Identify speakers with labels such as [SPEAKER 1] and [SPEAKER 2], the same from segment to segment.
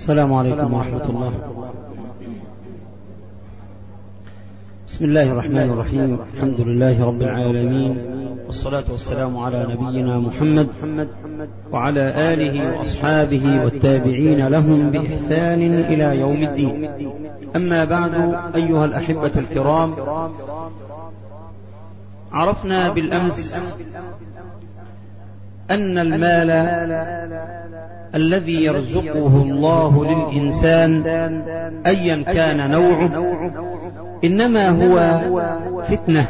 [SPEAKER 1] السلام عليكم ورحمة الله بسم الله الرحمن الرحيم الحمد لله رب العالمين والصلاة والسلام على نبينا محمد وعلى آله وأصحابه والتابعين لهم بإحسان إلى يوم الدين أما بعد أيها الأحبة الكرام عرفنا بالأمس أن المال الذي يرزقه الله للإنسان أيا كان نوعه إنما هو فتنة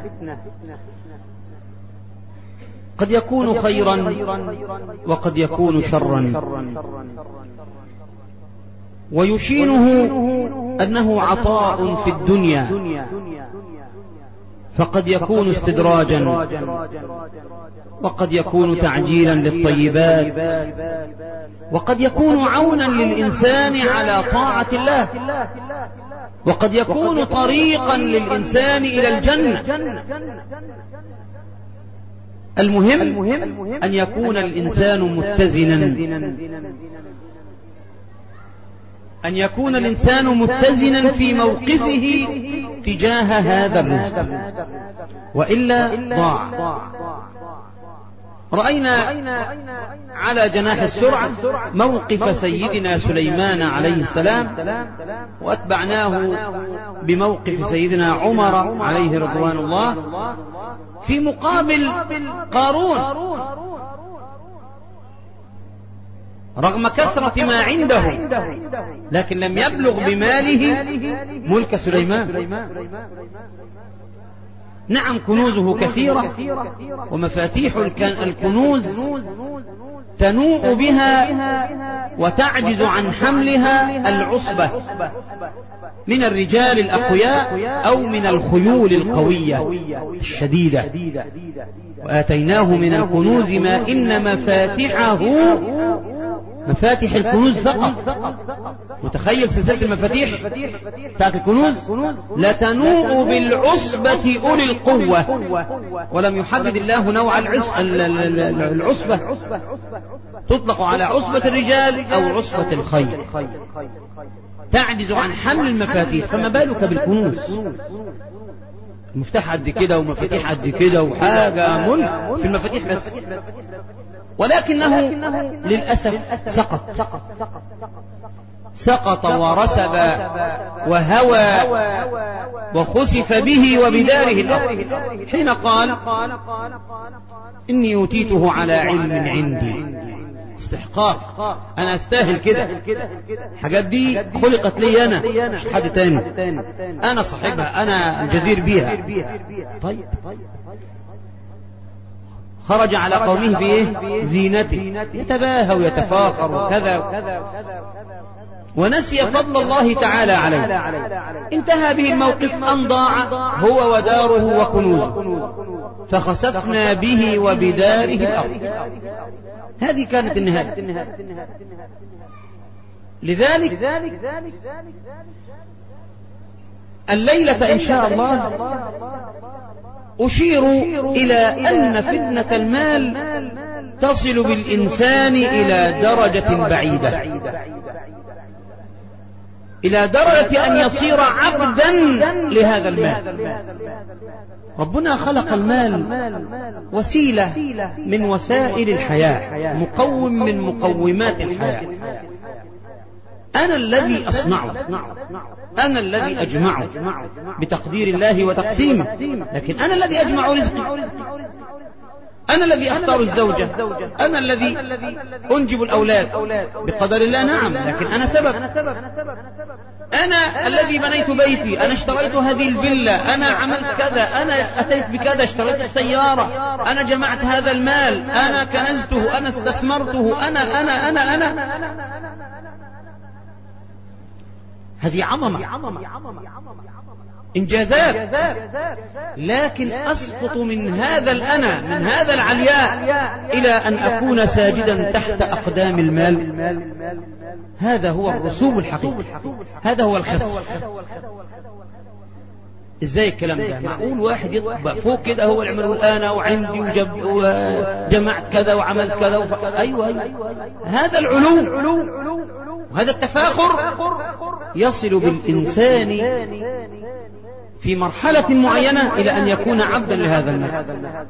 [SPEAKER 1] قد يكون خيرا وقد يكون شرا ويشينه أنه عطاء في الدنيا فقد يكون استدراجا وقد يكون تعجيلا للطيبات وقد يكون عونا للإنسان على طاعة الله وقد يكون طريقا للإنسان إلى الجنة المهم أن يكون الإنسان متزنا أن يكون الإنسان متزنا في موقفه تجاه هذا الرزق وإلا ضاع رأينا على جناح السرعة موقف سيدنا سليمان عليه السلام وأتبعناه بموقف سيدنا عمر عليه رضوان الله في مقابل قارون رغم كثرة ما عنده لكن لم يبلغ بماله ملك سليمان نعم كنوزه كثيرة ومفاتيح الكنوز تنوء بها وتعجز عن حملها العصبة من الرجال الأقوياء أو من الخيول القوية الشديدة وآتيناه من الكنوز ما إن مفاتحه مفاتح الكنوز فقط متخيل سلسلة المفاتيح بتاعت الكنوز لا تنوء بالعصبة أولي القوة ولم يحدد الله نوع العصبة تطلق على عصبة الرجال أو عصبة الخيل تعجز عن حمل المفاتيح فما بالك بالكنوز مفتاح قد كده ومفاتيح قد كده وحاجة ملك في المفاتيح بس ولكنه للأسف سقط سقط ورسب وهوى وخسف به وبداره الأرض حين قال إني أوتيته على علم عندي استحقاق أنا أستاهل كده الحاجات دي خلقت لي أنا مش حد تاني أنا صاحبها أنا الجدير بيها طيب خرج على قومه في ايه زينته يتباهى ويتفاخر وكذا ونسي فضل الله تعالى عليه انتهى به الموقف أن ضاع هو وداره وكنوزه فخسفنا به وبداره الأرض هذه كانت النهاية لذلك الليلة إن شاء الله أشير إلى أن فتنة المال تصل بالإنسان إلى درجة بعيدة إلى درجة أن يصير عبدا لهذا المال ربنا خلق المال وسيلة من وسائل الحياة مقوم من مقومات الحياة أنا الذي أصنعه أنا الذي أجمعه بتقدير الله وتقسيمه لكن أنا الذي أجمع رزقي أنا الذي أختار الزوجة أنا الذي أنجب الأولاد بقدر الله نعم لكن أنا سبب أنا الذي بنيت بيتي أنا اشتريت هذه الفيلا أنا عملت كذا أنا أتيت بكذا اشتريت السيارة أنا جمعت هذا المال أنا كنزته أنا استثمرته أنا أنا أنا أنا, أنا هذه عظمة إنجازات لكن أسقط من هذا الأنا من هذا العلياء إلى أن أكون ساجدا تحت أقدام المال هذا هو الرسوب الحقيقي هذا هو الخس ازاي الكلام ده معقول واحد يطلع فوق كده هو اللي يعمل انا وعندي وجب وجمعت كذا وعملت كذا وف... ايوه ايوه هذا العلو وهذا التفاخر يصل بالإنسان في مرحلة معينة إلى أن يكون عبدا لهذا المال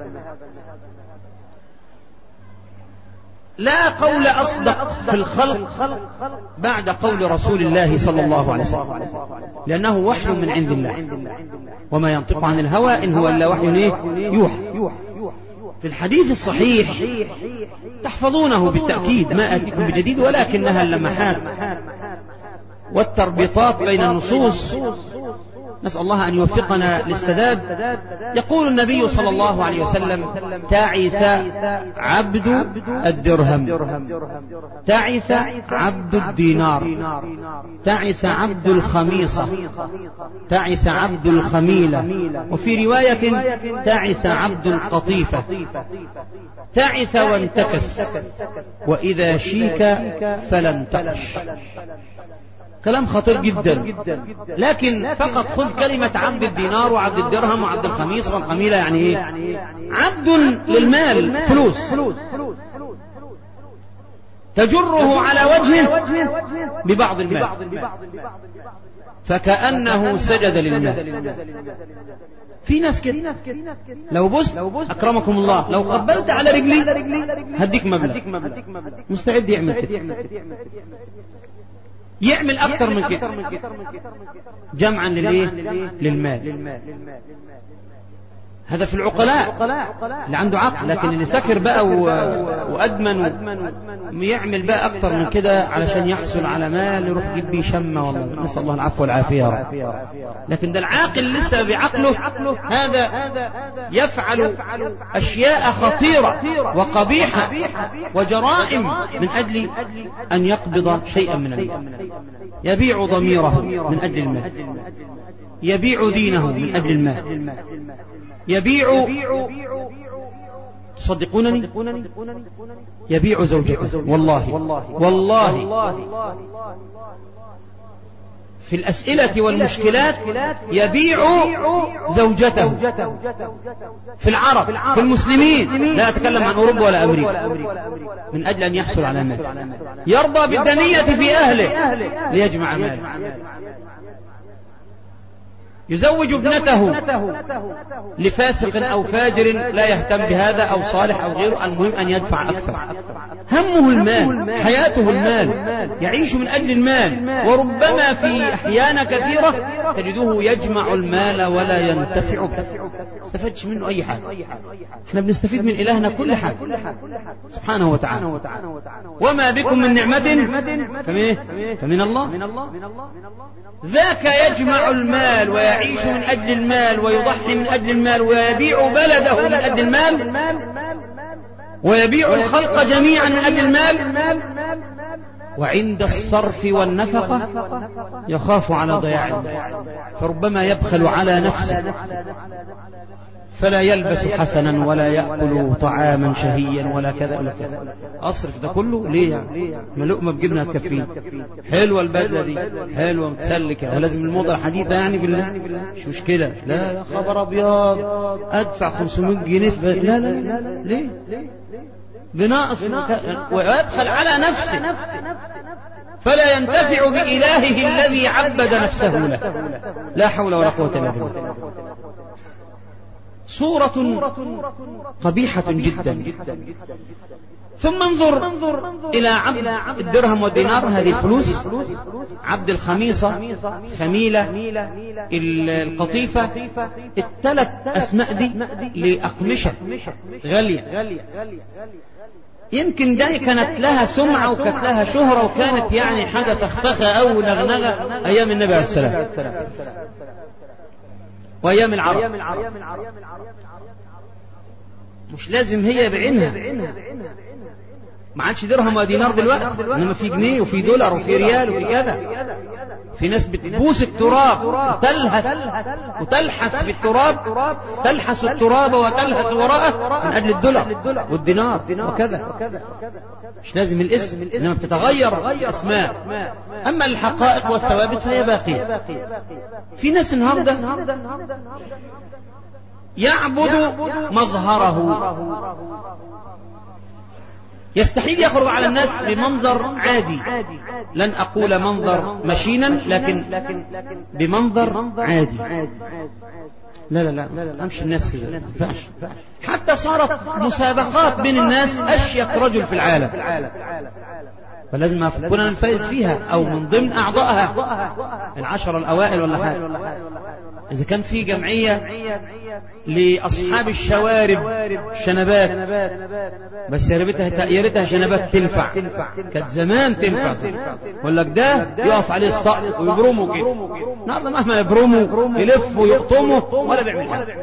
[SPEAKER 1] لا قول أصدق في الخلق بعد قول رسول الله صلى الله عليه وسلم لأنه وحي من عند الله وما ينطق عن الهوى إن هو إلا وحي إيه؟ يوحى في الحديث الصحيح تحفظونه بالتأكيد ما آتيكم بجديد ولكنها اللمحات والتربيطات بين النصوص نسأل الله أن يوفقنا للسداد يقول النبي صلى الله عليه وسلم تعس عبد الدرهم تعس عبد الدينار تعس عبد الخميصة تعس عبد الخميلة وفي رواية تعس عبد القطيفة تعس وانتكس وإذا شيك فلا انتقش كلام خطير جدا لكن فقط خذ كلمة عبد الدينار وعبد الدرهم وعبد الخميس والقميلة يعني ايه عبد للمال فلوس تجره على وجهه ببعض المال فكأنه سجد لله في ناس كده لو بص أكرمكم الله لو قبلت على رجلي هديك مبلغ مستعد يعمل كده يعمل أكتر من كده جمعا للإيه للمال هذا في العقلاء اللي عنده عقل لكن اللي سكر بقى وأدمن يعمل بقى أكتر من كده علشان يحصل على مال يروح يجيب بيه شمة والله نسأل الله العفو والعافية لكن ده العاقل لسه بعقله هذا يفعل أشياء خطيرة وقبيحة وجرائم من أجل أن يقبض شيئا من المال يبيع ضميره من أجل المال يبيع دينه من أجل المال يبيع تصدقونني يبيع زوجته والله والله في الأسئلة والمشكلات يبيع زوجته في العرب في المسلمين لا أتكلم عن أوروبا ولا أمريكا من أجل أن يحصل على مال يرضى بالدنية في أهله ليجمع مال يزوج ابنته لفاسق أو فاجر لا يهتم بهذا أو صالح أو غيره المهم أن يدفع أكثر همه المال حياته المال يعيش من أجل المال وربما في أحيان كثيرة تجده يجمع المال ولا ينتفع به استفدش منه أي حاجة احنا بنستفيد من إلهنا كل حاجة سبحانه وتعالى وما بكم من نعمة فمن, فمن الله ذاك يجمع المال ويعيش من أجل المال ويضحي من أجل المال ويبيع بلده من أجل المال ويبيع الخلق جميعا من أجل المال وعند الصرف والنفقة يخاف على ضياع المال فربما يبخل على نفسه فلا يلبس حسنا ولا يأكل طعاما شهيا ولا كذا ولا كذا أصرف ده كله ليه يعني ما لقمة بجبنها تكفيه حلوة البدلة دي حلوة متسلكة ولازم الموضة الحديثة يعني بالله مش مشكلة لا لا خبر أبيض أدفع 500 جنيه في لا لا لا ليه بناقص ويدخل على نفسه فلا ينتفع بإلهه الذي عبد نفسه له لا حول ولا قوة إلا بالله صورة قبيحة جدا ثم انظر إلى عبد الدرهم والدينار هذه الفلوس عبد الخميصة خميلة القطيفة الثلاث أسماء دي لأقمشة غالية يمكن دي كانت لها سمعة وكانت لها شهرة وكانت يعني حاجة فخفخة أو نغنغة أيام النبي عليه السلام وأيام العرب مش لازم هي بعينها ما عادش درهم ودينار دلوقتي انما في جنيه وفي دولار وفي ريال وفي كذا في ناس بتبوس التراب وتلهث وتلحث بالتراب تلحس التراب وتلهث وراءه من اجل الدولار والدينار وكذا مش لازم الاسم انما بتتغير الاسماء اما الحقائق والثوابت فهي باقيه في ناس النهارده يعبد مظهره يستحيل يخرج على الناس بمنظر عادي لن أقول منظر مشينا لكن بمنظر عادي لا لا لا أمشي الناس كده ما ينفعش. حتى صارت مسابقات بين الناس أشيك رجل في العالم فلازم أكون أنا الفائز فيها أو من ضمن أعضائها العشرة الأوائل ولا حاجة إذا كان في جمعية لأصحاب الشوارب شنبات بس يا ريتها يا ريتها شنبات تنفع كانت زمان تنفع يقول لك ده يقف عليه الصقر ويبرمه كده النهارده مهما يبرمه يلف ويقطمه ولا بيعمل حاجه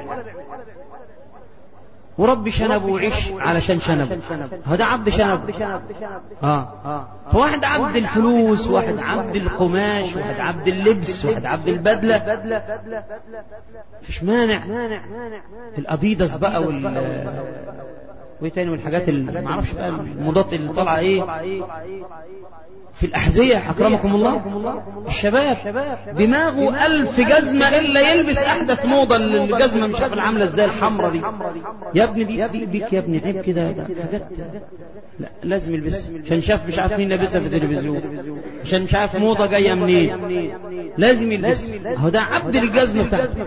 [SPEAKER 1] وربي شنبه وعيش علشان شنبه هذا عبد شنب اه فواحد عبد الفلوس واحد عبد القماش واحد عبد اللبس واحد عبد البدلة مفيش مانع الاديداس بقى وال وايه تاني من الحاجات اللي معرفش بقى الموضات اللي طالعه ايه في الأحذية أكرمكم الله الشباب دماغه ألف جزمة إلا يلبس أحدث موضة الجزمة مش عارف عاملة إزاي الحمرة دي يا ابني دي دي بيك يا ابني عيب كده ده حاجات لا لازم يلبس عشان شاف مش عارف مين لابسها في التلفزيون عشان مش عارف موضة جاية منين لازم يلبس هو ده عبد الجزمة بتاعته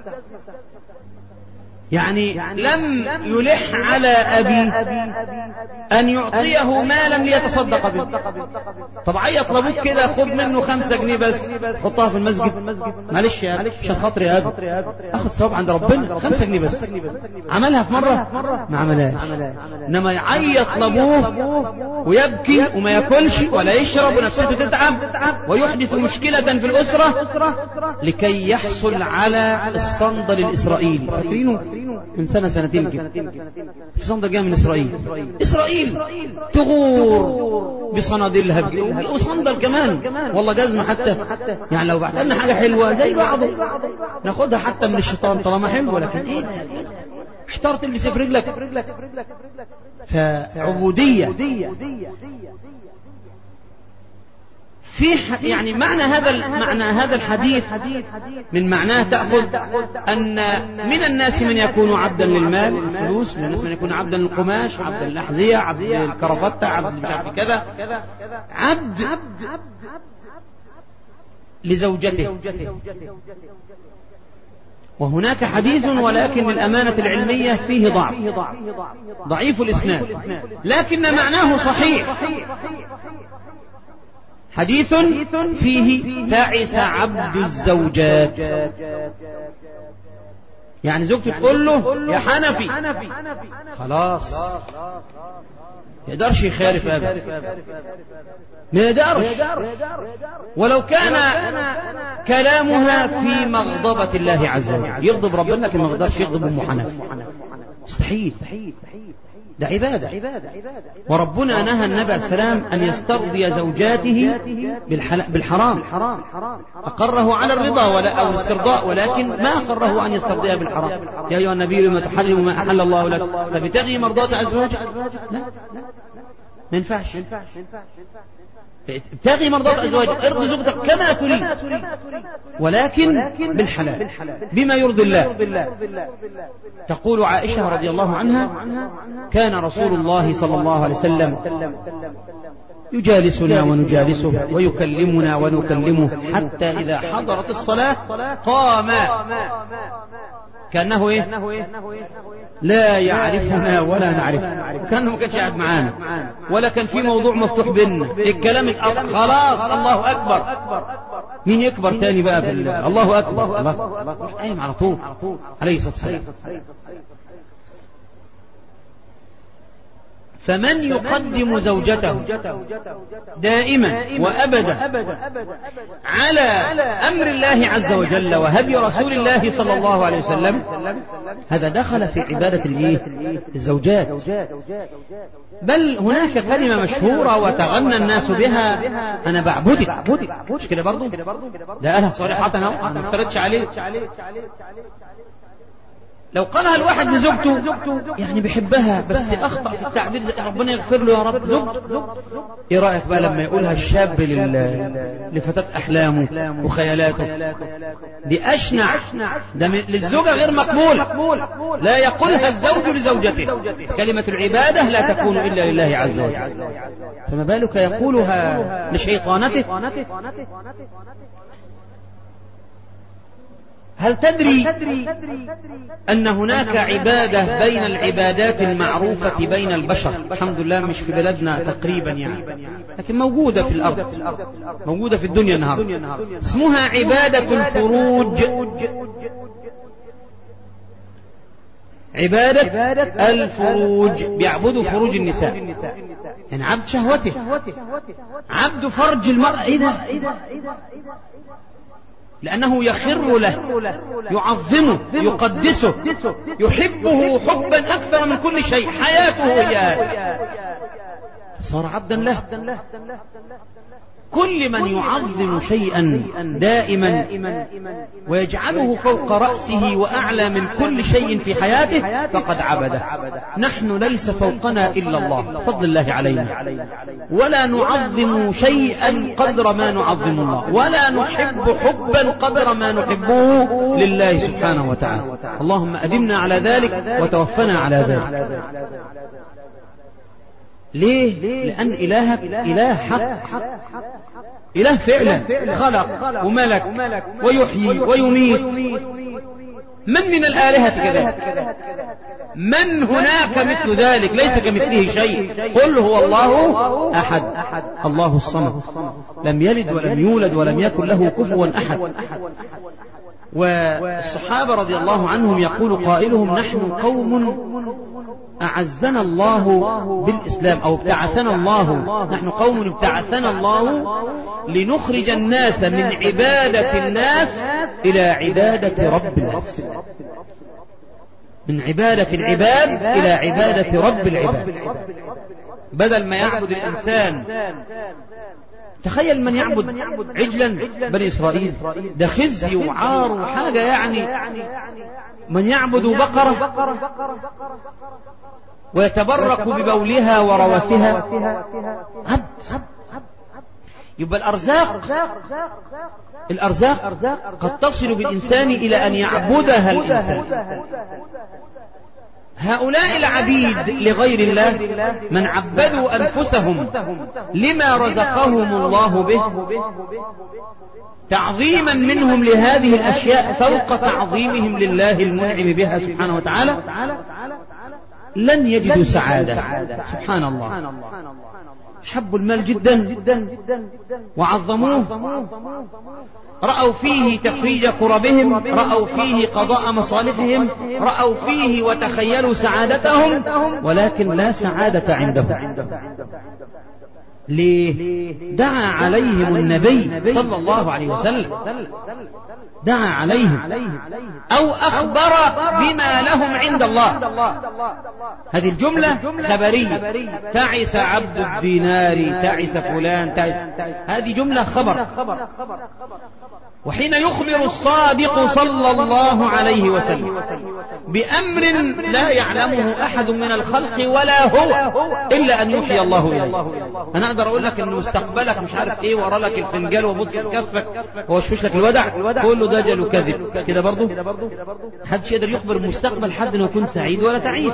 [SPEAKER 1] يعني لم يلح على أبي أن يعطيه مالا ليتصدق به طب عيط لابوك كده خد منه خمسة جنيه بس حطها في المسجد معلش يا أبي عشان خاطري يا أبي أخذ ثواب عند ربنا خمسة جنيه بس عملها في مرة ما عملهاش إنما يعيط لابوه ويبكي وما ياكلش ولا يشرب ونفسيته تتعب ويحدث مشكلة في الأسرة لكي يحصل على الصندل الإسرائيلي فاكرينه من سنة سنتين كده في صندل جاي من إسرائيل إسرائيل تغور بصنادلها وصندل كمان والله جزمة حتى يعني لو بعت لنا حاجة حلوة زي بعضه ناخدها حتى من الشيطان طالما حلوة لكن ايه ده احتار تلبس في رجلك فعبودية في يعني معنى هذا معنى هذا الحديث من معناه تأخذ أن من الناس من يكون عبدا للمال الفلوس من الناس من يكون عبدا للقماش عبدا للأحذية عبد للكرافتة عبد مش عارف كذا عبد لزوجته وهناك حديث ولكن الأمانة العلمية فيه ضعف ضعيف الإسناد لكن معناه صحيح حديث فيه تعس عبد الزوجات يعني زوجته تقول له يا حنفي خلاص ما يقدرش يخالف ابدا ما يقدرش ولو كان كلامها في مغضبة الله عز وجل يغضب ربنا لكن ما يقدرش يغضب ام حنفي مستحيل ده عبادة وربنا نهى النبي عليه السلام أن يسترضي زوجاته بالحرام أقره على الرضا ولا أو الاسترضاء ولكن ما أقره أن يسترضيها بالحرام يا أيها النبي لما تحرم ما أحل الله لك فبتغي مرضات أزواجك لا ما ينفعش ابتغي مرضات أزواجك ارضي زوجتك كما تريد ولكن بالحلال بما يرضي الله تقول عائشة رضي الله عنها كان رسول الله صلى الله عليه وسلم يجالسنا ونجالسه ويكلمنا ونكلمه حتى إذا حضرت الصلاة قام كأنه إيه لا يعرفنا ولا نعرفه كأنه ما كانش قاعد معانا ولا كان في موضوع مفتوح بيننا الكلام خلاص الله أكبر مين يكبر تاني بقى في الله أكبر الله قايم على طول عليه الصلاة والسلام فمن يقدم زوجته دائما وأبدا على أمر الله عز وجل وهدي رسول الله صلى الله عليه وسلم هذا دخل في عبادة الإيه؟ الزوجات بل هناك كلمة مشهورة وتغنى الناس بها أنا بعبدك مش كده برضو ده قالها صريحة أنا ما افترضش عليه لو قالها الواحد لزوجته يعني بيحبها بس اخطا في التعبير زي ربنا يغفر له يا رب زوجته ايه رايك بقى لما يقولها الشاب لل... لفتاه احلامه وخيالاته دي اشنع ده من... للزوجه غير مقبول لا يقولها الزوج لزوجته كلمه العباده لا تكون الا لله عز وجل فما بالك يقولها لشيطانته هل تدري أن هناك عبادة بين العبادات المعروفة بين البشر الحمد لله مش في بلدنا تقريبا يعني لكن موجودة في الأرض موجودة في الدنيا النهاردة اسمها عبادة الفروج عبادة الفروج بيعبدوا فروج النساء يعني عبد شهوته عبد فرج المرأة إيه ده لأنه يخر له يعظمه يقدسه يحبه حبا أكثر من كل شيء حياته إياه صار عبدا له كل من يعظم شيئا دائما ويجعله فوق رأسه وأعلى من كل شيء في حياته فقد عبده نحن ليس فوقنا إلا الله فضل الله علينا ولا نعظم شيئا قدر ما نعظم الله ولا نحب حبا قدر ما نحبه لله سبحانه وتعالى اللهم أدمنا على ذلك وتوفنا على ذلك ليه؟ لأن إلهك إله حق إله فعلا خلق وملك ويحيي ويميت من من الآلهة كذلك من هناك مثل ذلك ليس كمثله شيء قل هو الله أحد الله الصمد لم يلد ولم يولد ولم يكن له كفوا أحد والصحابة رضي الله عنهم يقول قائلهم نحن قوم أعزنا الله بالإسلام أو ابتعثنا الله نحن قوم ابتعثنا الله لنخرج الناس من عبادة الناس إلى عبادة رب الناس من عبادة العباد إلى عبادة رب العباد بدل ما يعبد الإنسان تخيل من يعبد عجلا بني إسرائيل ده خزي وعار وحاجة يعني من يعبد بقرة ويتبرك ببولها وروثها عبد يبقى الأرزاق الأرزاق قد تصل بالإنسان إلى أن يعبدها الإنسان هؤلاء العبيد لغير الله من عبدوا أنفسهم لما رزقهم الله به تعظيما منهم لهذه الأشياء فوق تعظيمهم لله المنعم بها سبحانه وتعالى لن يجدوا سعادة سبحان الله حبوا المال جدا وعظموه رأوا فيه تفريج كربهم رأوا فيه قضاء مصالحهم رأوا فيه وتخيلوا سعادتهم ولكن لا سعادة عندهم ليه دعا عليهم النبي صلى الله عليه وسلم دعا عليهم أو أخبر بما لهم عند الله هذه الجملة خبرية تعس عبد الدينار تعس فلان تعس هذه جملة خبر وحين يخبر الصادق صلى الله عليه وسلم بأمر لا يعلمه أحد من الخلق ولا هو إلا أن يحيي الله إليه أنا أقدر أقول لك أن مستقبلك مش عارف إيه ورا لك الفنجان وبص في كفك ووشوش لك الودع كله دجل وكذب كده برضه محدش يقدر يخبر المستقبل حد انه يكون سعيد ولا تعيس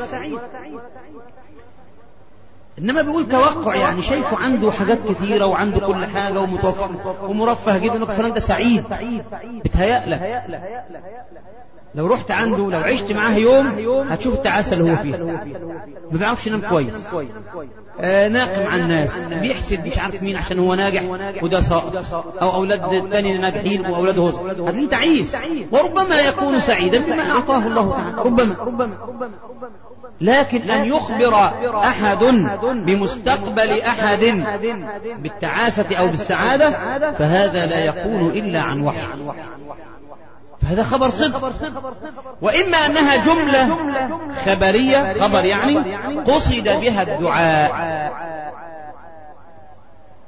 [SPEAKER 1] انما بيقول توقع يعني شايفه عنده حاجات كثيرة وعنده كل حاجة ومتوفر ومرفه جدا انك فلان ده سعيد بتهيأ لك لو رحت عنده لو عشت معاه يوم هتشوف التعاسة اللي هو فيها ما بيعرفش ينام كويس آه ناقم على الناس بيحسد مش عارف مين عشان هو ناجح وده ساقط او اولاد الثاني ناجحين واولاده هو هتلاقيه تعيس وربما يكون سعيدا بما اعطاه الله تعالى ربما لكن أن يخبر أحد بمستقبل أحد بالتعاسة أو بالسعادة فهذا لا يكون إلا عن وحي فهذا خبر صدق وإما أنها جملة خبرية خبر يعني قصد بها الدعاء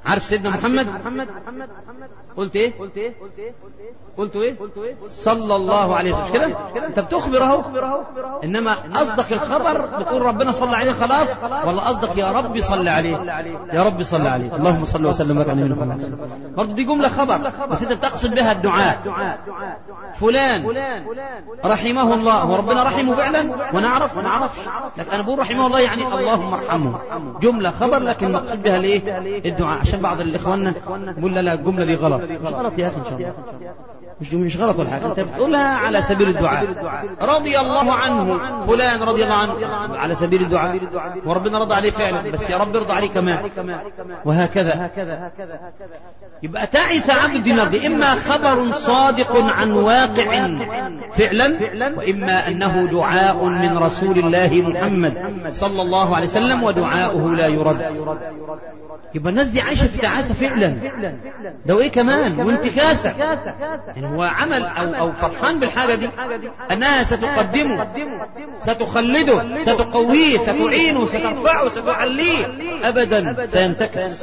[SPEAKER 1] عارف سيدنا محمد قلت ايه قلت ايه صلى الله عليه وسلم كده انت بتخبر اهو انما قصدك الخبر بتقول ربنا صلى عليه خلاص ولا قصدك يا رب صل عليه يا رب صل عليه اللهم صل وسلم وبارك على نبينا محمد برضه دي جمله خبر بس انت بتقصد بها الدعاء فلان رحمه الله هو ربنا رحمه فعلا ونعرف ونعرف لكن انا بقول رحمه الله يعني اللهم ارحمه جمله خبر لكن مقصود بها الايه الدعاء عشان بعض الاخوان بيقول لا لا الجمله دي غلط مش غلط يا اخي ان شاء الله مش مش غلط ولا حاجه انت بتقولها على سبيل الدعاء رضي الله عنه فلان رضي الله عنه على سبيل الدعاء وربنا رضى عليه فعلا بس يا رب ارضى عليه كمان وهكذا يبقى تعس عبد الدينار دي اما خبر صادق عن واقع فعلا واما انه دعاء من رسول الله محمد صلى الله عليه وسلم ودعاؤه لا يرد يبقى الناس دي عايشه في تعاسه فعلا ده وايه كمان وانتكاسه يعني هو عمل او او فرحان بالحاجه دي انها ستقدمه ستخلده ستقويه ستعينه سترفعه ستعليه ابدا سينتكس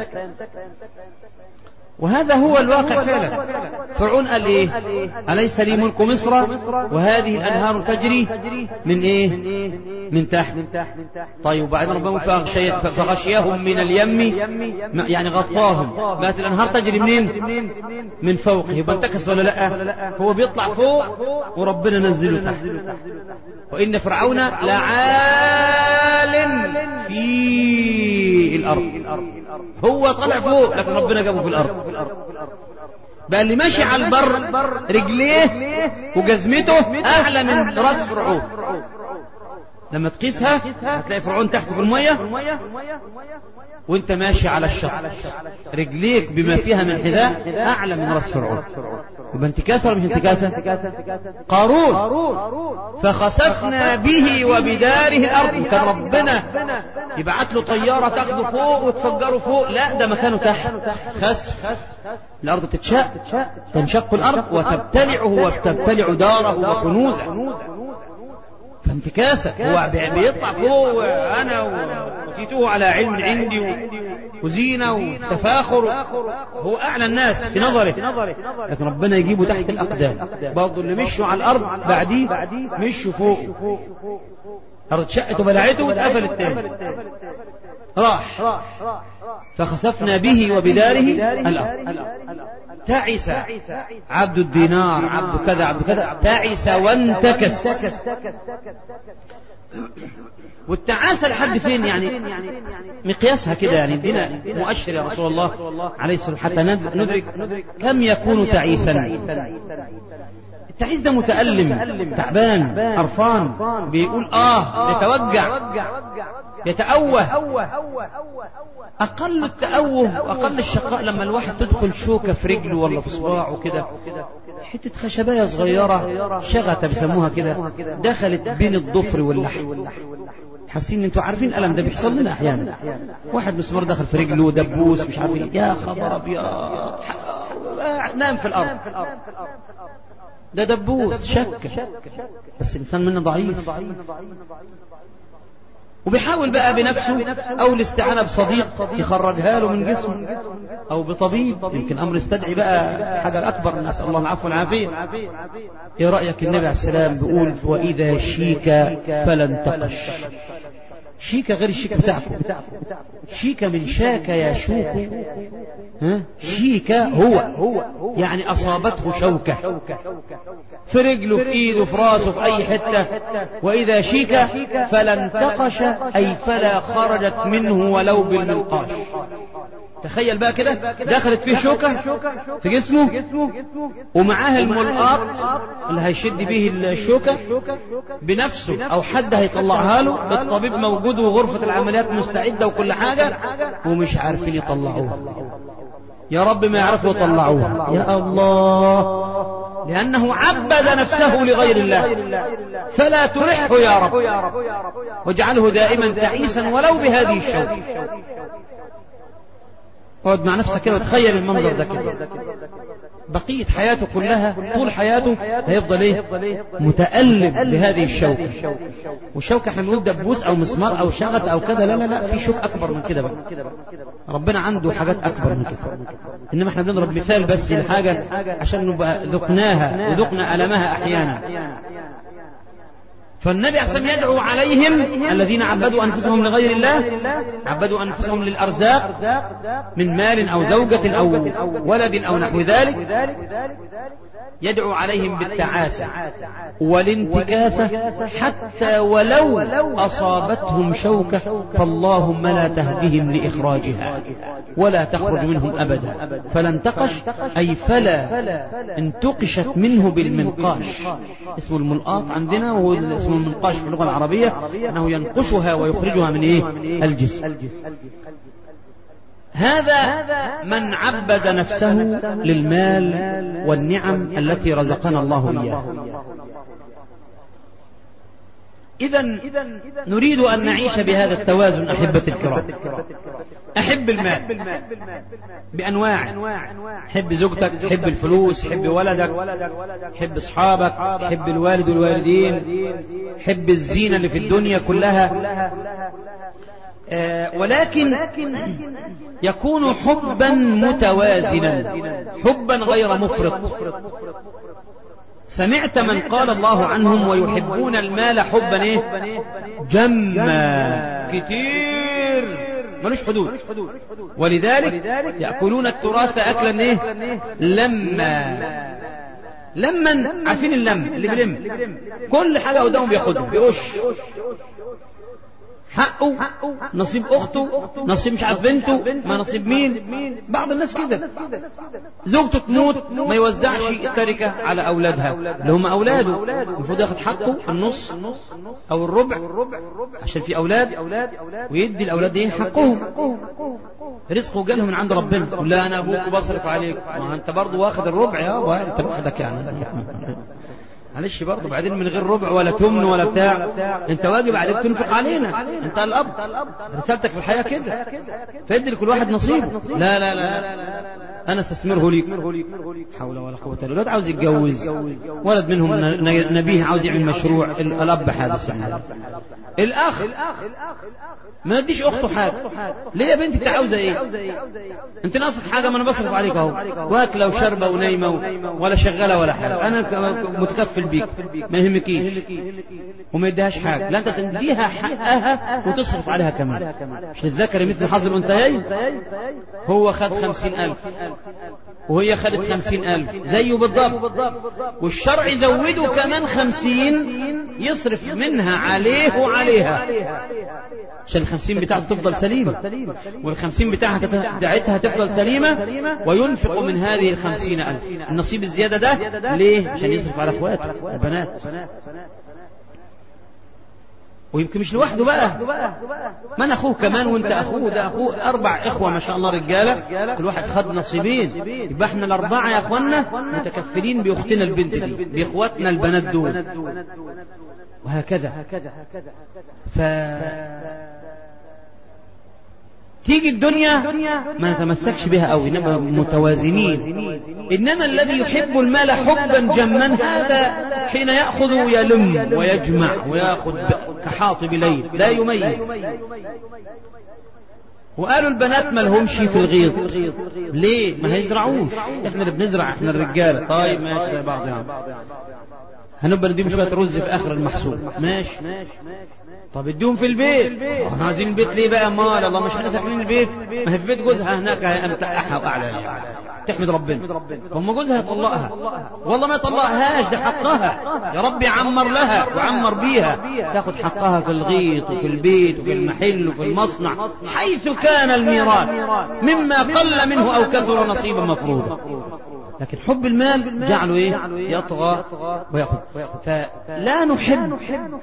[SPEAKER 1] وهذا هو الواقع فعلا فرعون قال ايه أليس لي ملك مصر وهذه الأنهار تجري من ايه من تحت طيب وبعدين ربنا فغشي فغشيهم من اليم يعني غطاهم بقت الأنهار تجري منين من فوق يبقى انتكس ولا لا هو بيطلع فوق وربنا نزله تحت وإن فرعون لعال في الأرض هو طلع فوق لكن ربنا جابه في الأرض بقى اللي ماشي على البر رجليه وجزمته أعلى من رأس فرعون لما تقيسها هتلاقي فرعون تحت في المية وانت ماشي على الشط رجليك بما فيها من حذاء أعلى من رأس فرعون يبقى انتكاسة ولا مش انتكاسة قارون فخسفنا به وبداره الأرض كان ربنا يبعت له طيارة تاخده فوق وتفجره فوق لا ده مكانه تحت خسف الأرض تتشق تنشق الأرض وتبتلعه وتبتلع داره وكنوزه فانتكاسة هو بيطلع فوق أنا وأتيته على علم عندي وزينة وتفاخر هو أعلى الناس في نظره لكن ربنا يجيبه تحت الأقدام برضه اللي مشوا على الأرض بعديه مشوا فوق الأرض شقت وبلعته واتقفلت تاني راح فخسفنا به وبداره الأرض تعس عبد الدينار عبد كذا عبد كذا تعس وانتكس والتعاسة لحد فين يعني مقياسها كده يعني ادينا مؤشر يا رسول الله عليه الصلاة حتى ندرك كم يكون تعيسا التعيس ده متألم تعبان قرفان بيقول آه يتوجع يتأوه أقل التأوه وأقل الشقاء لما الواحد تدخل شوكة في رجله ولا في صباعه كده حتة خشباية صغيرة شغتة بيسموها كده دخلت بين الضفر واللحم حاسين انتوا عارفين الالم ده بيحصل لنا احيانا واحد مسمار دخل في رجله دبوس مش عارف يا خبر ابيض نام في الارض ده دبوس شك بس الانسان منا ضعيف وبيحاول بقى بنفسه او الاستعانة بصديق يخرجها له من جسمه او بطبيب يمكن امر يستدعي بقى حاجة اكبر نسأل الله العفو والعافية ايه رأيك النبي عليه السلام بيقول واذا شيك فلا انتقش شيكة غير الشيك بتاعكم شيكة من شاك يا شوك ها شيكة هو يعني أصابته شوكة في رجله في ايده في راسه في اي حتة واذا شيك فلا انتقش اي فلا خرجت منه ولو بالمنقاش تخيل بقى كده دخلت فيه شوكة في جسمه ومعاه الملقاط اللي هيشد به الشوكة بنفسه او حد هيطلعها له الطبيب موجود وغرفة العمليات مستعدة وكل حاجة ومش عارفين يطلعوها يا رب ما يعرفوا يطلعوها يا الله لأنه عبد نفسه لغير الله فلا ترحه يا رب واجعله دائما تعيسا ولو بهذه الشوكة اقعد مع نفسك كده وتخيل المنظر ده كده بقية حياته كلها طول حياته هيفضل ايه متألم بهذه الشوكة والشوكة احنا بنقول دبوس او مسمار او شغط او كذا لا لا لا في شوك اكبر من كده بقى ربنا عنده حاجات أكبر من كده إنما احنا بنضرب مثال بس لحاجة عشان نبقى ذقناها وذقنا ألمها أحيانا فالنبي أحسن يدعو عليهم الذين عبدوا أنفسهم لغير الله عبدوا أنفسهم للأرزاق من مال أو زوجة أو ولد أو نحو ذلك يدعو عليهم بالتعاسة والانتكاسة حتى ولو أصابتهم شوكة فاللهم لا تهدهم لإخراجها ولا تخرج منهم أبدا فلا انتقش أي فلا انتقشت منه بالمنقاش اسم الملقاط عندنا وهو اسم المنقاش في اللغة العربية أنه ينقشها ويخرجها من إيه الجسم هذا من عبد نفسه للمال والنعم التي رزقنا الله إياها إذا نريد أن نعيش بهذا التوازن أحبة الكرام أحب المال بأنواع حب زوجتك حب الفلوس حب ولدك حب أصحابك حب الوالد والوالدين حب الزينة اللي في الدنيا كلها آه ولكن يكون حبا متوازنا حبا غير مفرط سمعت من قال الله عنهم ويحبون المال حبا ايه جما كتير ملوش حدود ولذلك يأكلون التراث أكلا ايه لما لما عارفين اللم اللي بيلم كل حاجة قدامهم بياخدها بيقش حقه نصيب اخته نصيب مش عارف بنته ما نصيب مين بعض الناس كده زوجته تموت ما يوزعش التركة على اولادها اللي هم اولاده المفروض ياخد حقه النص او الربع عشان في اولاد ويدي الاولاد ايه حقهم رزقه جاله من عند ربنا لا انا ابوك بصرف عليك ما انت برضه واخد الربع يا انت لوحدك يعني معلش برضه بعدين من غير ربع ولا تمن ولا بتاع انت واجب عليك تنفق علينا انت الاب رسالتك في الحياه كده فادي لكل واحد نصيبه لا لا لا انا استثمره ليك حول ولا قوه الا بالله عاوز يتجوز ولد منهم نبيه عاوز يعمل مشروع الاب حادث يعني الاخ ما يديش اخته حاجه ليه يا بنتي انت عاوزه ايه انت ناقصك حاجه ما انا بصرف عليك اهو واكله وشاربه ونايمه ولا شغاله ولا حاجه انا متكفل بيك ما يهمكيش وما يديهاش حاجه لا انت تديها حقها وتصرف عليها كمان مش للذكر مثل حظ الانثيين هو خد خمسين الف وهي خدت خمسين ألف زيه بالضبط والشرع زوده كمان خمسين يصرف منها عليه وعليها عشان الخمسين بتاعته تفضل سليمة والخمسين بتاعها بتاعتها تفضل سليمة وينفق من هذه الخمسين ألف النصيب الزيادة ده ليه عشان يصرف على أخواته البنات ويمكن مش لوحده بقى من اخوه كمان وانت اخوه ده اخوه اربع اخوه ما شاء الله رجاله كل واحد خد نصيبين يبقى احنا الاربعه يا اخوانا متكفلين باختنا البنت دي باخواتنا البنات دول وهكذا ف تيجي الدنيا ما نتمسكش بها قوي انما متوازنين انما الذي يحب المال حبا جما هذا حين ياخذ يلم ويجمع وياخذ كحاطب ليل لا يميز وقالوا البنات ما لهمش في الغيط ليه ما هيزرعوش احنا اللي بنزرع احنا الرجاله طيب ماشي زي بعض يعني هنبقى نديهم شويه رز في اخر المحصول ماشي طب اديهم في البيت احنا عايزين البيت ليه بقى مال الله مش احنا ساكنين البيت ما هي في بيت جوزها هناك امتقعها واعلى تحمد ربنا فهم جوزها يطلقها والله ما يطلقهاش ده حقها يا رب عمر لها وعمر بيها تاخد حقها في الغيط وفي البيت وفي المحل وفي المصنع حيث كان الميراث مما قل منه او كثر نصيبا مفروضا لكن حب المال جعله ايه يطغى ويأخذ فلا نحب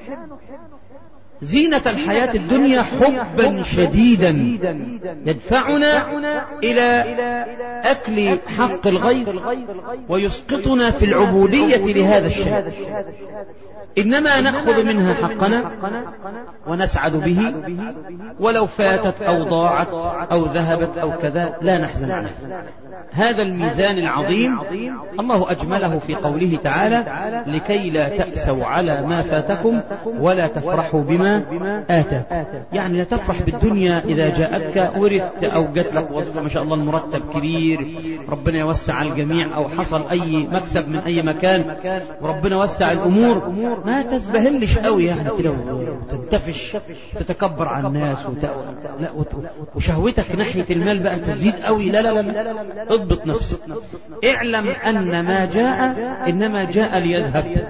[SPEAKER 1] زينة الحياة الدنيا حبا شديدا يدفعنا إلى أكل حق الغير ويسقطنا في العبودية لهذا الشيء إنما نأخذ منها حقنا ونسعد به ولو فاتت أو ضاعت أو ذهبت أو كذا لا نحزن عنها هذا الميزان العظيم الله أجمله في قوله تعالى لكي لا تأسوا على ما فاتكم ولا تفرحوا بما بما آتاك يعني لا تفرح بالدنيا إذا جاءتك ورثت أو جات لك وظيفة ما شاء الله المرتب كبير ربنا يوسع على الجميع أو حصل أي مكسب من أي مكان وربنا وسع الأمور ما تزبهلش قوي يعني كده وتنتفش تتكبر على الناس وت... لا وت... وشهوتك ناحية المال بقى تزيد قوي لا لا لا, لا. اضبط نفسك اعلم أن ما جاء إنما جاء ليذهب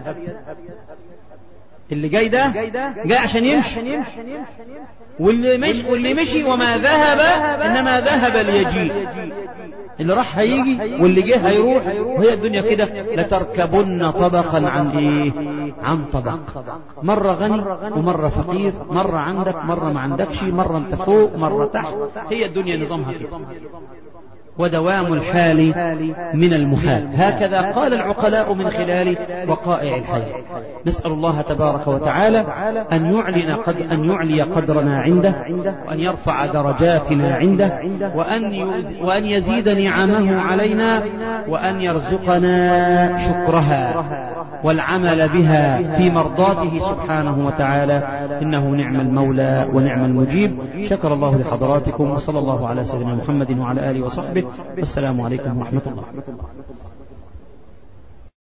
[SPEAKER 1] اللي جاي ده جاي عشان يمشي واللي مشي واللي مشي وما ذهب انما ذهب ليجيء اللي راح هيجي واللي جه هيروح وهي الدنيا كده لتركبن طبقا عن ايه عن طبق مرة غني ومرة فقير مرة عندك مرة ما عندكش مرة انت فوق مرة تحت هي الدنيا نظامها كده ودوام الحال من المحال هكذا قال العقلاء من خلال وقائع الحي نسأل الله تبارك وتعالى أن يعلن قد أن يعلي قدرنا عنده وأن يرفع درجاتنا عنده وأن وأن يزيد نعمه علينا وأن يرزقنا شكرها والعمل بها في مرضاته سبحانه وتعالى إنه نعم المولى ونعم المجيب شكر الله لحضراتكم وصلى الله على سيدنا محمد وعلى آله وصحبه والسلام عليكم ورحمة الله